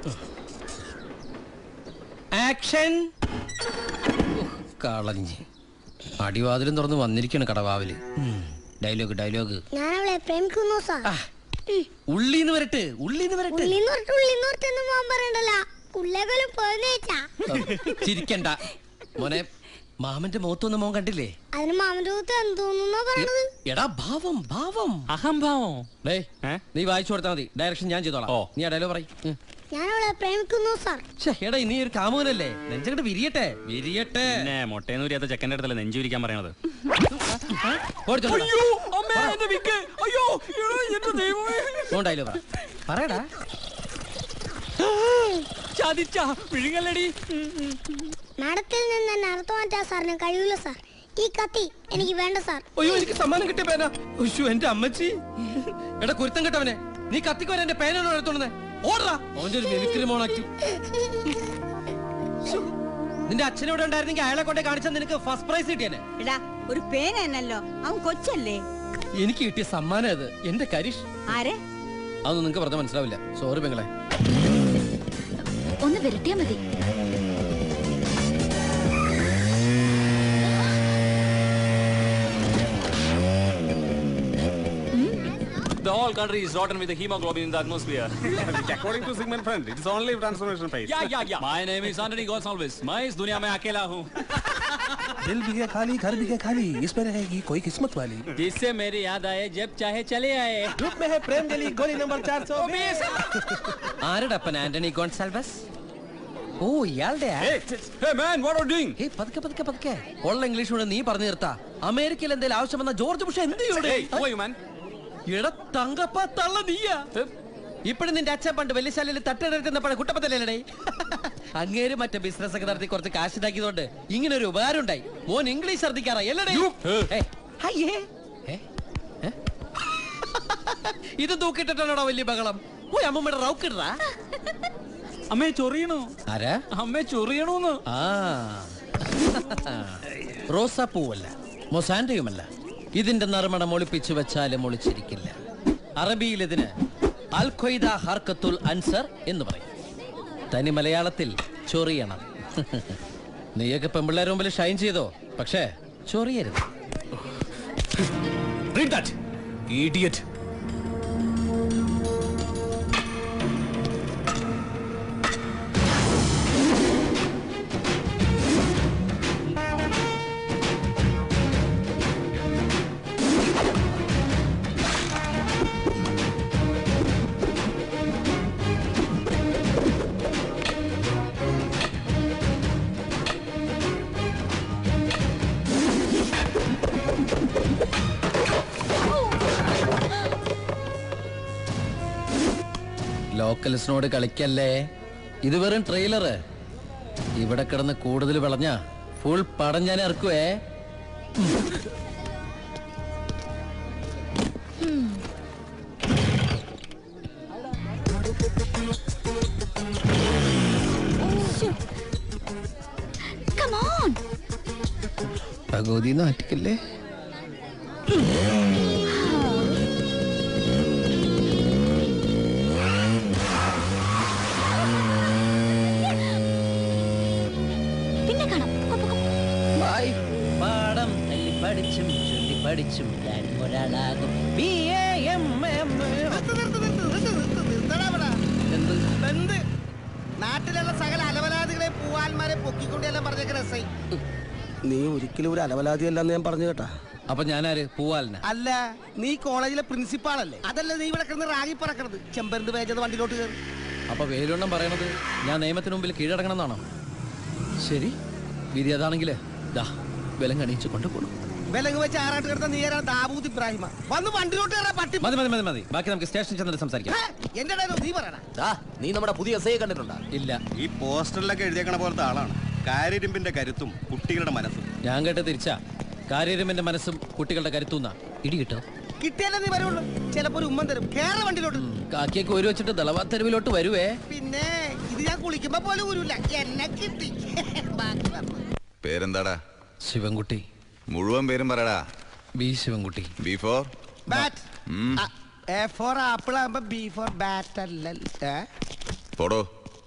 Action കളഞ്ഞ് അടിവാതിലും തുറന്ന് വന്നിരിക്കണ് കടവാവില് dialogue dialogue ഞാൻ അവളെ പ്രേമിക്കുന്നു സാർ ഉള്ളീന്ന് വരട്ടെ ഉള്ളീന്ന് വരട്ടെ ഉള്ളിന്ന് പറഞ്ഞിട്ട് ഉള്ളിന്ന് പറഞ്ഞിട്ടൊന്നും പോകാൻ പറയണ്ടല്ല ഉള്ളേക്കലും പോയെന്നേച്ചാ ചിരിക്കണ്ട മോനെ മാമന്റെ മുഖത്തൊന്നും മോൻ കണ്ടില്ലേ അതിന് മാമന്റെ കൂത്ത് എന്തോന്നാ പറയണത് എടാ ഭാവം ഭാവം അഹംഭാവം ഡേ ഏ? നീ വായിച്ചു കൊടുത്താൽ മതി ഡയറക്ഷൻ ഞാൻ ചെയ്തോളാം ഓ. നീ ആ ഡയലോഗ് പറയും ഞാൻ അവളെ പ്രേമിക്കുന്നു സാർ എടാ നീ ഒരു കാമുകനല്ലേ നെഞ്ചങ്ങട്ട് വിരിയട്ടെ വിരിയട്ടെ പിന്നെ മുട്ടേന്ന് ഉരിയാത്ത ചെക്കൻ്റെ അടുത്തല്ലേ നെഞ്ചു വിരിക്കാൻ പറയണത് ഓടിച്ചോണ്ട് വാ. അയ്യോ എന്റെ ദൈവമേ മോൻ ഡയലോഗ് പറ പറയടാ ചതിച്ച വിഴുങ്ങല്ലടി മാഡത്തിൽ നിന്ന് തന്നെ അർത്ഥം മാറ്റാൻ സാറിന് കഴിയൂല സാർ ഈ കത്തി എനിക്ക് വേണ്ട സാർ അയ്യോ എനിക്ക് സമ്മാനം കിട്ടിയ പേന ഉയ്യോ എന്റെ അമ്മച്ചി എടാ കുരുത്തം കെട്ടവനെ നീ കത്തിക്കോരെ എന്റെ പേനാണോ എടുത്തോണ്ടേ ഓടാ അവന്റെ ഒരു മിമിക്രി മോണാക്കി ശ്ശോ. നിന്റെ അച്ഛനോട് ഉണ്ടായിരുന്നെങ്കിൽ അയാളെ കൊണ്ടേ കാണിച്ചാൽ നിനക്ക് ഫസ്റ്റ് പ്രൈസ് കിട്ടിയനെ എടാ ഒരു പേന എന്നല്ലോ അവൻ കൊച്ചല്ലേ എനിക്ക് കിട്ടിയ സമ്മാനം അത് എന്റെ കരിഷ് ആരെ അതൊന്നും നിങ്ങൾക്ക് പറഞ്ഞാൽ മനസ്സിലാവില്ല സോറി പെങ്ങളെ ഒന്ന് വിരട്ടിയാ മതി The whole country is rotten with the hemoglobin in the atmosphere. According to Sigmund Freud, it's only transformation phase. yeah, yeah, yeah. My name is Anthony Gonsalves. मैं इस दुनिया में अकेला हूँ दिल भी है खाली घर भी है खाली इसमें रहेगी कोई किस्मत वाली जिससे मेरी याद आए जब चाहे चले आए ग्रुप में है प्रेम गली गोली नंबर चार सौ ആരുടെ അപ്പൻ ആന്റണി ഗോൺസാൽവസ് ഓ ഇയാളുടെ Hey, hey man, what are you doing? ഏയ് പതുക്കെ പതുക്കെ പതുക്കെ ഉള്ള ഇംഗ്ലീഷ് കൊണ്ട് നീ പറഞ്ഞു നിർത്താ അമേരിക്കയിൽ എന്തെങ്കിലും ആവശ്യം വന്ന ജോർജ് ബുഷ് എന്ത് ചെയ്യൂടെ Hey, who are you man? എടാ തങ്കപ്പ തള്ള നീയാ ഇപ്പഴും നിന്റെ അച്ഛൻ പണ്ട് വലിയശാലയിൽ തട്ടെടുത്തുന്നപ്പോഴെ കുട്ടപ്പത്തല്ലേ അങ്ങേര് മറ്റേ ബിസിനസ് ഒക്കെ നടത്തി കുറച്ച് കാശ് ഉണ്ടാക്കിയതുകൊണ്ട് ഇങ്ങനെ ഒരു ഉപകാരം ഉണ്ടായി മോൻ ഇംഗ്ലീഷ് ഛർദിക്കാറാ എല്ലടേ ഏയ്, ഹയ്യേ. ഏ? ഏ? ഇത് തൂക്കിട്ടിട്ടാണോ വലിയ ബഹളം പോയി അമ്മമ്മയുടെ റൗക്കിടാ അമ്മേ ചൊറിയണോ ആരാ അമ്മേ ചൊറിയണോന്ന് ആ റോസാപ്പൂവല്ല മൊസാൻഡയുമല്ല ഇതിന്റെ നറുമണം ഒളിപ്പിച്ചു വെച്ചാലും ഒളിച്ചിരിക്കില്ല അറബിയിൽ ഇതിന് അൽ ഖ്വയ്ദ ഹർക്കത്തുൽ അൻസർ എന്ന് പറയും തനി മലയാളത്തിൽ ചൊറിയണം നീയൊക്കെ പെമ്പിള്ളേരുടെ മുമ്പിൽ ഷൈൻ ചെയ്തോ പക്ഷേ ചൊറിയരുത് Read that, idiot. ലോക്കൽസിനോട് കളിക്കല്ലേ ഇത് വെറും ട്രെയിലറ് ഇവിടെ കിടന്ന് കൂടുതൽ വിളഞ്ഞ ഫുൾ പടം ഞാൻ ഇറക്കുവേ Come on. ഭഗവതി നാട്ടിക്കല്ലേ പിന്നെ കാണാം പോ, പോ, പോ. ബൈ പാഠം തല്ലി പഠിച്ചും ചൊല്ലി പഠിച്ചും ഞാൻ ഒരാളാകും ബി എ എം എം എന്ത് നാട്ടിലുള്ള സകല അലവലാദികളെ പൂവാൽമാരെ പൊക്കിക്കൊണ്ടെല്ലാം പറഞ്ഞേക്കുന്ന എസ് ഐ നീ ഒരിക്കലും ഒരു അലവലാതിയല്ലെന്ന് ഞാൻ പറഞ്ഞു കേട്ടാ അപ്പൊ ഞാനാര് പൂവാലിന അല്ല നീ കോളേജിലെ പ്രിൻസിപ്പാളല്ലേ അതല്ല നീ ഇവിടെ കിടന്ന് റാഗി പറക്കണത് ചെമ്പരന്ത് വേജത് വണ്ടിയിലോട്ട് കയറി അപ്പൊ വേലുണ്ണം പറയണത് ഞാൻ നിയമത്തിന് മുമ്പിൽ കീഴടങ്ങണം എന്നാണോ ശരി വിധി അതാണെങ്കിൽ ദാ ബലം കണിയിച്ച് കൊണ്ടുപോകണം വിലങ്ങ് വെച്ച് ആറാട്ട് കിടന്ന നീ ആരാ ദാവൂദ് ഇബ്രാഹിമ വന്ന് വണ്ടിയിലോട്ട് കയറാ പട്ടി മതി മതി മതി മതി ബാക്കി നമുക്ക് സ്റ്റേഷനിൽ ചെന്നിട്ട് സംസാരിക്കാം ഹേ, എന്റെ ഇടയിലോ നീ പറയണ നീ നമ്മുടെ പുതിയ എസ് ഐ കണ്ടിട്ടുണ്ടാ ഇല്ല ഈ പോസ്റ്ററിലൊക്കെ എഴുതിയേക്കണ പോലത്തെ ആളാണ് കാര്യരുമ്പിന്റെ കരുത്തും കുട്ടികളുടെ മനസ്സും ഞാൻ കേട്ട തിരിച്ചാ കാര്യരുമെന്റെ മനസ്സും കുട്ടികളുടെ കരുത്തുന്ന ഇടി കിട്ടോ കിട്ടിയാലേ നീ വരുള്ളൂ ചിലപ്പോ ഒരു ഉമ്മൻ തരും കേറ വണ്ടിയിലോട്ട് കാക്കിയൊക്കെ ഒരു വെച്ചിട്ട് ദളവാ തെരുവിലോട്ട് വരുവേ പിന്നെ ഇത് ഞാൻ കുളിക്കുമ്പോ പോലും ഊരില്ല എന്നെ കിട്ടി ബാക്കി പറഞ്ഞു പേരെന്താടാ ശിവൻകുട്ടി മുഴുവൻ പേരും പറയടാ B Shivankutty B for bat ഉം. എ ഫോർ ആപ്പിൾ ആകുമ്പോ ബി ഫോർ ബാറ്റ് അല്ല ഏ? പോടോ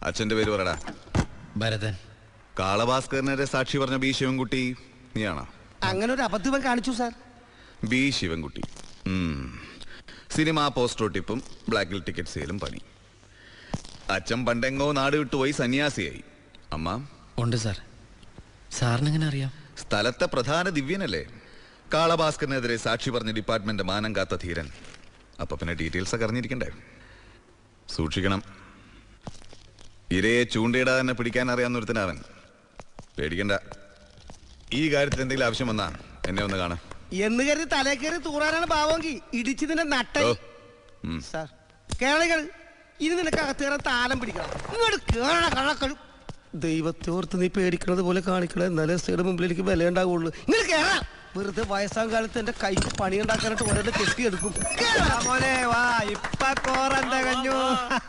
അച്ഛന്റെ പേര് പറടാ ഭരതൻ കാളഭാസ്കരനെ സാക്ഷി പറഞ്ഞ ബി ശിവൻകുട്ടി നീയാണോ അങ്ങനെ ഒരു അബദ്ധം കാണിച്ചു സാർ ബി ശിവൻകുട്ടി ഉം. സിനിമ പോസ്റ്ററോട്ടിപ്പും ബ്ലാക്കിൽ ടിക്കറ്റ് സെയിലും പണി അച്ഛൻ പണ്ടെങ്ങോ നാട് വിട്ടുപോയി സന്യാസിയായി അമ്മ ഉണ്ട് സാർ സാറിനെങ്ങനെ അറിയാം സ്ഥലത്തെ പ്രധാന ദിവ്യനല്ലേ കാളഭാസ്കറിനെതിരെ സാക്ഷി പറഞ്ഞ ഡിപ്പാർട്ട്മെന്റ് മാനം കാത്ത ധീരൻ അപ്പൊ പിന്നെ ഡീറ്റെയിൽസ് ഒക്കെ അറിഞ്ഞിരിക്കണ്ടേ സൂക്ഷിക്കണം ഇരയെ ചൂണ്ടയിടാതെ തന്നെ പിടിക്കാൻ അറിയാവുന്നൊരുത്തനവൻ പേടിക്കണ്ട ഈ കാര്യത്തിൽ എന്തെങ്കിലും ആവശ്യം വന്നാ എന്നെ ഒന്ന് കാണാം എന്ന് കരുതി തലേ കയറി തൂറാനാണ് ഭാവമെങ്കിൽ ഇടിച്ചതിന്റെ നട്ട ഓ ഉം. സാർ കേരളികൾ ഇനി നിനക്ക് അകത്ത് കയറാൻ താലം പിടിക്കണം ഇങ്ങോട്ട് കേറണ കള്ളക്കളു ദൈവത്തെ ഓർത്ത് നീ പേടിക്കണത് പോലെ കാണിക്കണം എന്നാലേ എസ്ഐയുടെ മുമ്പിൽ എനിക്ക് വില ഉണ്ടാവുള്ളൂ ഇങ്ങോട്ട് കേറാം വെറുതെ വയസ്സാം കാലത്ത് എന്റെ കൈക്ക് പണി ഉണ്ടാക്കാനായിട്ട് ഓരോ കെട്ടിയെടുക്കും മോനെ വാ ഇപ്പൊ കോറന്ത കഞ്ഞു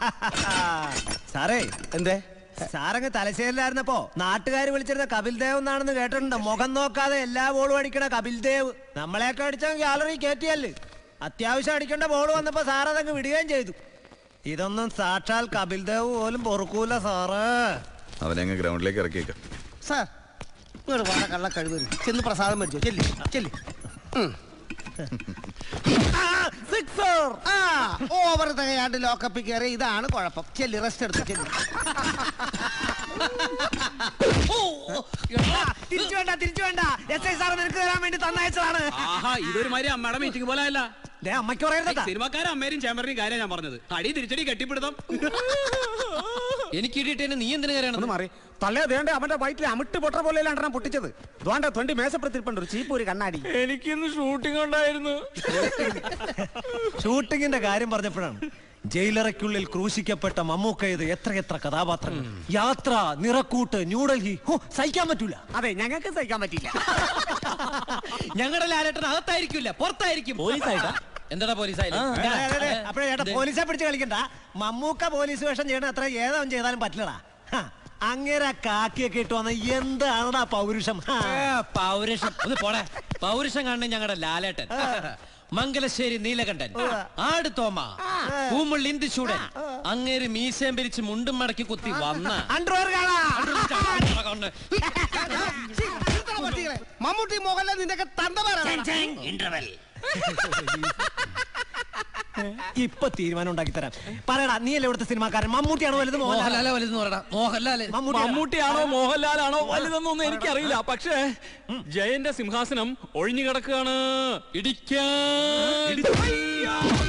സാറേ എന്തേ സാറങ്ങ് തലശ്ശേരിലായിരുന്നപ്പോ നാട്ടുകാർ വിളിച്ചിരുന്ന കപിൽ ദേവ് എന്നാണെന്ന് കേട്ടിട്ടുണ്ട് മുഖം നോക്കാതെ എല്ലാ ബോളും അടിക്കണ കപിൽ ദേവ് നമ്മളെയൊക്കെ അടിച്ചാൽ ഗാലറി കയറ്റിയല്ലേ അത്യാവശ്യം അടിക്കേണ്ട ബോൾ വന്നപ്പോ സാർ അതങ്ങ് വിടുകയും ചെയ്തു ഇതൊന്നും സാക്ഷാൽ കപിൽ ദേവ് പോലും പൊറുക്കൂല സാറ് അവനെ അങ്ങ് ഗ്രൗണ്ടിലേക്ക് ഇറക്കിയേക്കാം സാർ ഇങ്ങോട്ട് വാട കള്ള കഴിവ് ചെന്ന് പ്രസാദം മേടിച്ചോ ചെല്ലി ചെല്ലി ആ ഓവർ തികയാണ്ട് ലോക്കപ്പിൽ കയറി ഇതാണ് കുഴപ്പം ചെല്ലി റെസ്റ്റ് എടുത്തു ചെല്ലി തിരിച്ചു വേണ്ട തിരിച്ചു വേണ്ട എസ് ഐ സാർ നിനക്ക് തരാൻ വേണ്ടി തന്നയച്ചതാണ് ആഹാ ഇതൊരു മാതിരി അമ്മയുടെ മീറ്റിംഗ് പോലെ അല്ല ദേ, അമ്മയ്ക്ക് പറയരുതാ സിനിമാക്കാരും അമ്മേരും ചേമ്പറിനും കാര്യം ഞാൻ പറഞ്ഞത് അടി തിരിച്ചടി കെട്ടിപ്പിടുത്തം എനിക്ക് ഇടിയിട്ടേനെ നീ എന്തിനു കയറണം മാറി തള്ളേ വേണ്ട അവന്റെ വയറ്റിൽ അമിട്ട് പൊട്ട പോലെ രണ്ടെണ്ണം പൊട്ടിച്ചത് ദ്വാണ്ട തൊണ്ടി മേശപ്പുറത്തിരിപ്പുണ്ട് ഒരു ചീപ്പ് ഒരു കണ്ണാടി എനിക്കിന്ന് ഷൂട്ടിംഗ് ഉണ്ടായിരുന്നു ഷൂട്ടിങ്ങിന്റെ കാര്യം പറഞ്ഞപ്പോഴാണ് ജയിലറയ്ക്കുള്ളിൽ ക്രൂശിക്കപ്പെട്ട മമ്മൂക്ക ഇത് എത്രയെത്ര കഥാപാത്രങ്ങൾ യാത്ര നിറക്കൂട്ട് ന്യൂഡൽഹി ഹോ, സഹിക്കാൻ പറ്റൂല അതെ ഞങ്ങൾക്ക് സഹിക്കാൻ പറ്റില്ല ഞങ്ങളുടെ ലാലേട്ടൻ അകത്തായിരിക്കില്ല പുറത്തായിരിക്കും പോലീസായിട്ടാ എന്താടാ പോലീസായാലും അപ്പഴേ ചേട്ടാ പോലീസെ പിടിച്ച് കളിക്കണ്ട മമ്മൂക്ക പോലീസ് വേഷം ചെയ്യണ അത്ര ഏതവൻ ചെയ്താലും പറ്റില്ലടാ ഹ, അങ്ങേരെ കാക്കിയൊക്കെ ഇട്ട് വന്ന എന്താണടാ പൗരുഷം ഹ. പൗരുഷം ഒന്ന് പോടെ പൗരുഷം കാണുന്ന ഞങ്ങളുടെ ലാലേട്ടൻ മംഗലശ്ശേരി നീലകണ്ഠൻ ആട് തോമ പൂമുള്ളി ഇന്ദുചൂടൻ അങ്ങേര് മീശയും പിരിച്ച് മുണ്ടും മടക്കി കുത്തി വന്ന അണ്ടർവെയർ കാണാ മമ്മൂട്ടി മോഹൻലാൽ നിന്റെ തന്തമാരാണ് ഇപ്പൊ തീരുമാനം ഉണ്ടാക്കി തരാം പറയടാ നീ അല്ലേ ഇവിടുത്തെ സിനിമാക്കാരൻ മമ്മൂട്ടിയാണോ വലുത് മോഹൻലാൽ മോഹൻലാലെ വലുതെന്ന് പറയടാ മോഹൻലാലെ മമ്മൂട്ടിയാണോ മോഹൻലാലാണോ വലുതെന്നൊന്നും എനിക്കറിയില്ല പക്ഷേ ജയന്റെ സിംഹാസനം ഒഴിഞ്ഞു കിടക്കുകയാണ് ഇടിക്കാൻ